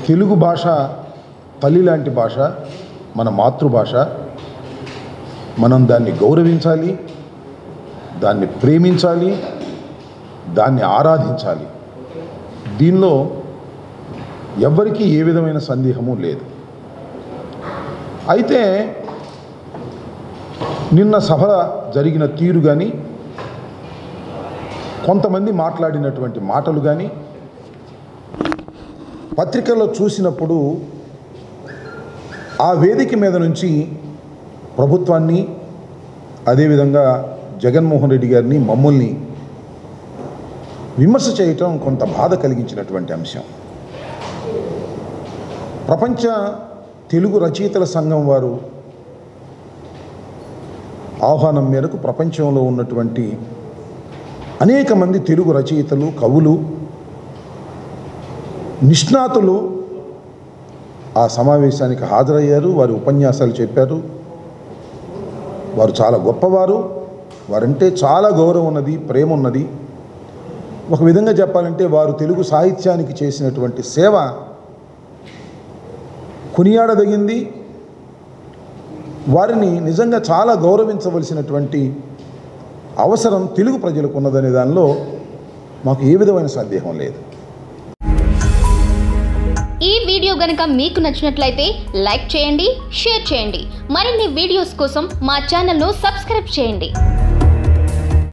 తెలుగు భాష తల్లి లాంటి భాష మన మాతృభాష మనం దాన్ని గౌరవించాలి దాన్ని ప్రేమించాలి దాన్ని ఆరాధించాలి దీనిలో ఎవ్వరికీ ఏ విధమైన సందేహము లేదు అయితే నిన్న సభ జరిగిన తీరు కానీ కొంతమంది మాట్లాడినటువంటి మాటలు కానీ పత్రికల్లో చూసినప్పుడు ఆ వేదిక మీద నుంచి ప్రభుత్వాన్ని అదేవిధంగా జగన్మోహన్ రెడ్డి గారిని మమ్మల్ని విమర్శ చేయటం కొంత బాధ కలిగించినటువంటి అంశం ప్రపంచ తెలుగు రచయితల సంఘం వారు ఆహ్వానం మేరకు ప్రపంచంలో ఉన్నటువంటి అనేక మంది తెలుగు రచయితలు కవులు నిష్ణాతులు ఆ సమావేశానికి హాజరయ్యారు వారి ఉపన్యాసాలు చెప్పారు వారు చాలా గొప్పవారు వారంటే చాలా గౌరవం ఉన్నది ప్రేమ ఉన్నది ఒక విధంగా చెప్పాలంటే వారు తెలుగు సాహిత్యానికి చేసినటువంటి సేవ కొనియాడదగింది వారిని నిజంగా చాలా గౌరవించవలసినటువంటి అవసరం తెలుగు ప్రజలకు ఉన్నదనే దానిలో మాకు ఏ విధమైన సందేహం లేదు ఈ వీడియో గనుక మీకు నచ్చినట్లయితే లైక్ చేయండి షేర్ చేయండి మరిన్ని వీడియోస్ కోసం మా ఛానల్ను సబ్స్క్రైబ్ చేయండి